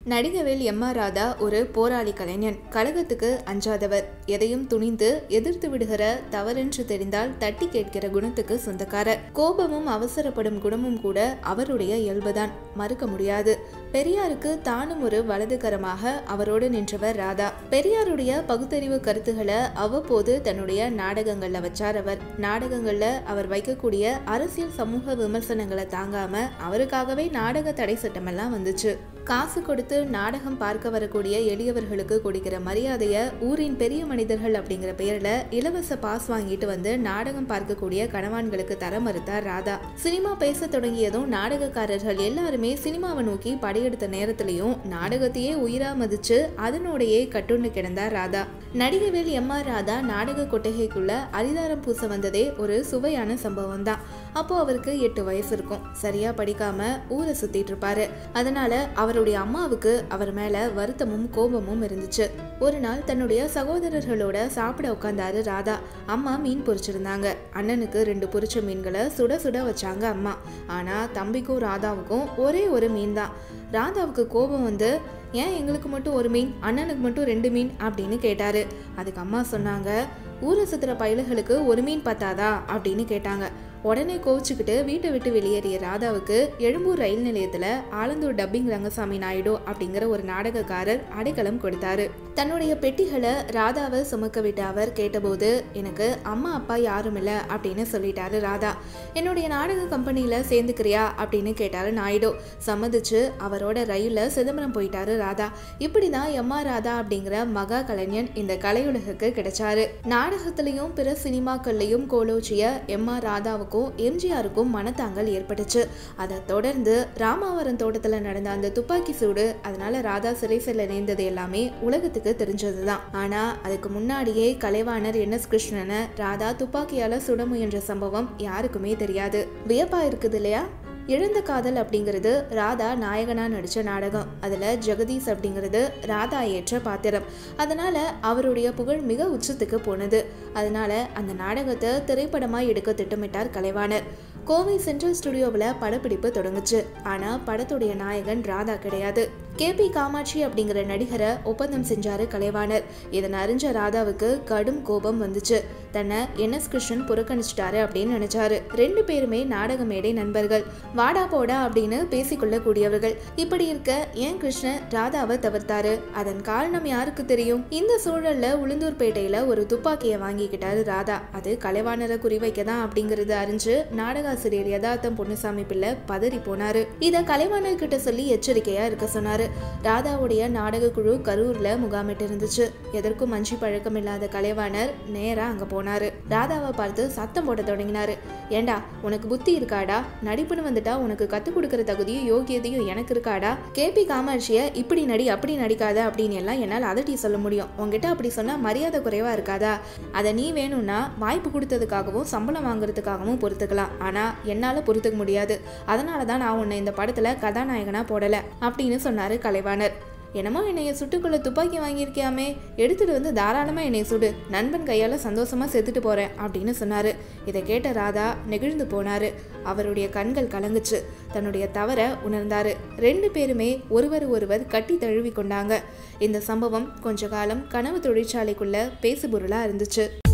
Nadigavel M R Radha ஒரு போராளி கலைஞன் கழகத்துக்கு அஞ்சாதவர் எதையும் துணிந்து எதிர்த்து விடுகிற தவறென்று தெரிந்தால் தட்டி கேட்கிற குணத்துக்கு சொந்தக்காரர் கோபமும் அவசரப்படும் குணமும் கூட அவருடைய இயல்புதான் மறுக்க முடியாது பெரியாருக்கு தானும் ஒரு வலதுகரமாக அவரோடு நின்றவர் ராதா பெரியாருடைய பகுத்தறிவு கருத்துக்களை அவ்வப்போது தன்னுடைய நாடகங்கள்ல வச்சார் அவர் நாடகங்கள்ல அவர் வைக்கக்கூடிய அரசியல் சமூக விமர்சனங்களை தாங்காம அவருக்காகவே நாடக தடை சட்டமெல்லாம் வந்துச்சு காசு கொடுத்து நாடகம் பார்க்க வரக்கூடிய எளியவர்களுக்கு கொடுக்கிற மரியாதைய ஊரின் பெரிய மனிதர்கள் அப்படிங்கிற பெயர்ல இலவச பாஸ் வாங்கிட்டு வந்து நாடகம் பார்க்கக்கூடிய கணவான்களுக்கு தர மறுத்தார் ராதா சினிமா பேச தொடங்கியதும் நாடகக்காரர்கள் எல்லாருமே சினிமாவை நோக்கி படையெடுத்த நேரத்திலையும் நாடகத்தையே உயிரா மதிச்சு அதனோடையே கட்டுண்டு கிடந்தார் ராதா நடிகவேல் எம் ஆர் ராதா நாடக கொட்டகைக்குள்ள அரிதாரம் பூச வந்ததே ஒரு சுவையான சம்பவம் தான் அப்போ அவருக்கு எட்டு வயசு இருக்கும் சரியா படிக்காம ஊரை சுத்திட்டு இருப்பாரு அதனால அவருடைய அம்மாவுக்கு அவர் மேல வருத்தமும் கோபமும் இருந்துச்சு ஒரு நாள் தன்னுடைய சகோதரர்களோட சாப்பிட உட்காந்தாரு ராதா அம்மா மீன் பொரிச்சிருந்தாங்க அண்ணனுக்கு ரெண்டு பொரிச்ச மீன்களை சுட சுட வச்சாங்க அம்மா ஆனா தம்பிக்கும் ராதாவுக்கும் ஒரே ஒரு மீன் தான் ராதாவுக்கு கோபம் வந்து ஏன் எங்களுக்கு மட்டும் ஒரு மீன் அண்ணனுக்கு மட்டும் ரெண்டு மீன் அப்படின்னு கேட்டாரு அதுக்கு அம்மா சொன்னாங்க ஊரை சுத்துற பயலுகளுக்கு ஒரு மீன் பத்தாதா அப்படின்னு கேட்டாங்க உடனே கோவிச்சுக்கிட்டு வீட்டை விட்டு வெளியேறிய ராதாவுக்கு எழும்பூர் ரயில் நிலையத்துல ஆலந்தூர் டப்பிங் ரங்கசாமி நாயுடு அப்படிங்கிற ஒரு நாடகக்காரர் அடைக்கலம் கொடுத்தாரு தன்னுடைய பெட்டிகளை ராதாவை சுமக்க விட்ட அவர் கேட்டபோது எனக்கு அம்மா அப்பா யாரும் இல்லை அப்படின்னு சொல்லிட்டாரு ராதா என்னுடைய நாடக கம்பெனியில சேர்ந்துக்கிறியா அப்படின்னு கேட்டாரு நாயுடு சம்மதிச்சு அவரோட ரயில்ல சிதம்பரம் போயிட்டாரு ராதா இப்படிதான் எம் ஆர் ராதா அப்படிங்கிற மகா கலைஞன் இந்த கலையுலகுக்கு கிடைச்சாரு நாடகத்திலையும் பிற சினிமாக்கள்லையும் கோலோச்சிய எம் ஆர் ராதாவுக்கும் எம்ஜிஆருக்கும் மனத்தாங்கல் ஏற்பட்டுச்சு அதை தொடர்ந்து ராமாவரம் தோட்டத்துல நடந்த அந்த துப்பாக்கி சூடு அதனால ராதா சிறை செல்ல நேர்ந்தது எல்லாமே உலகத்துக்கு தெரிஞ்சதுதான் ஆனா அதுக்கு முன்னாடியே கலைவாணர் என் எஸ் கிருஷ்ணனை ராதா துப்பாக்கியால சுட முயன்ற சம்பவம் யாருக்குமே தெரியாது வியப்பா இருக்குது இல்லையா இழந்த காதல் அப்படிங்கிறது ராதா நாயகனா நடிச்ச நாடகம் அதுல ஜெகதீஷ் அப்படிங்கிறது ராதா ஏற்ற பாத்திரம் அதனால அவருடைய புகழ் மிக உச்சத்துக்கு போனது அதனால அந்த நாடகத்தை திரைப்படமா எடுக்க திட்டமிட்டார் கலைவாணர் கோவை சென்ட்ரல் ஸ்டுடியோவில் படப்பிடிப்பு தொடங்குச்சு ஆனா படத்துடைய நாயகன் ராதா கிடையாது கே பி காமாட்சி அப்படிங்கிற நடிகரை ஒப்பந்தம் செஞ்சாரு கலைவாணர் இதன் அறிஞ்ச ராதாவுக்கு கடும் கோபம் வந்துச்சு தன்னை என் எஸ் கிருஷ்ணன் புறக்கணிச்சிட்டாரு அப்படின்னு நினைச்சாரு ரெண்டு பேருமே நாடக மேடை நண்பர்கள் வாடா போடா அப்படின்னு பேசிக்கொள்ள கூடியவர்கள் இப்படி இருக்க ஏன் கிருஷ்ணன் ராதாவை தவிர்த்தாரு அதன் காரணம் யாருக்கு தெரியும் இந்த சூழல்ல உளுந்தூர்பேட்டையில ஒரு துப்பாக்கியை வாங்கிக்கிட்டாரு ராதா அது கலைவாணரை குறிவைக்க தான் அப்படிங்கறது அறிஞ்சு நாடகாசிரியர் யதார்த்தம் பொன்னுசாமி பிள்ளை பதறி போனாரு இத கலைவாணர் கிட்ட சொல்லி எச்சரிக்கையா இருக்க சொன்னாரு ராதாவுடைய நாடக குழு கரூர்ல முகாமிட்டு இருந்துச்சு எதற்கும் மஞ்சி பழக்கம் இல்லாத கலைவாணர் நேரா அங்க போனாரு ராதாவை பார்த்து சத்தம் போட தொடங்கினாரு ஏண்டா உனக்கு புத்தி இருக்காடா நடிப்புன்னு வந்துட்டா உனக்கு கத்துக் கொடுக்கற தகுதியும் யோகியதையும் எனக்கு இருக்காடா கேபி காமாட்சிய இப்படி நடி அப்படி நடிக்காத அப்படின்னு எல்லாம் என்னால் அதட்டி சொல்ல முடியும் உங்ககிட்ட அப்படி சொன்னா மரியாதை குறைவா இருக்காதா அதை நீ வேணும்னா வாய்ப்பு கொடுத்ததுக்காகவும் சம்பளம் வாங்குறதுக்காகவும் பொறுத்துக்கலாம் ஆனா என்னால பொறுத்துக்க முடியாது அதனால தான் நான் உன்னை இந்த படத்துல கதாநாயகனா போடல அப்படின்னு சொன்னாரு கலைவாணர் என்னமோ என்னைய சுட்டுக்குள்ள துப்பாக்கி வாங்கியிருக்கியாமே எடுத்துட்டு வந்து தாராளமா என்னை சுடு நண்பன் கையால சந்தோஷமா செத்துட்டு போறேன் அப்படின்னு சொன்னாரு இதை கேட்ட ராதா நெகிழ்ந்து போனாரு அவருடைய கண்கள் கலங்குச்சு தன்னுடைய தவற உணர்ந்தாரு ரெண்டு பேருமே ஒருவர் ஒருவர் கட்டி தழுவி கொண்டாங்க இந்த சம்பவம் கொஞ்ச காலம் கனவு தொழிற்சாலைக்குள்ள பேசுபொருளா இருந்துச்சு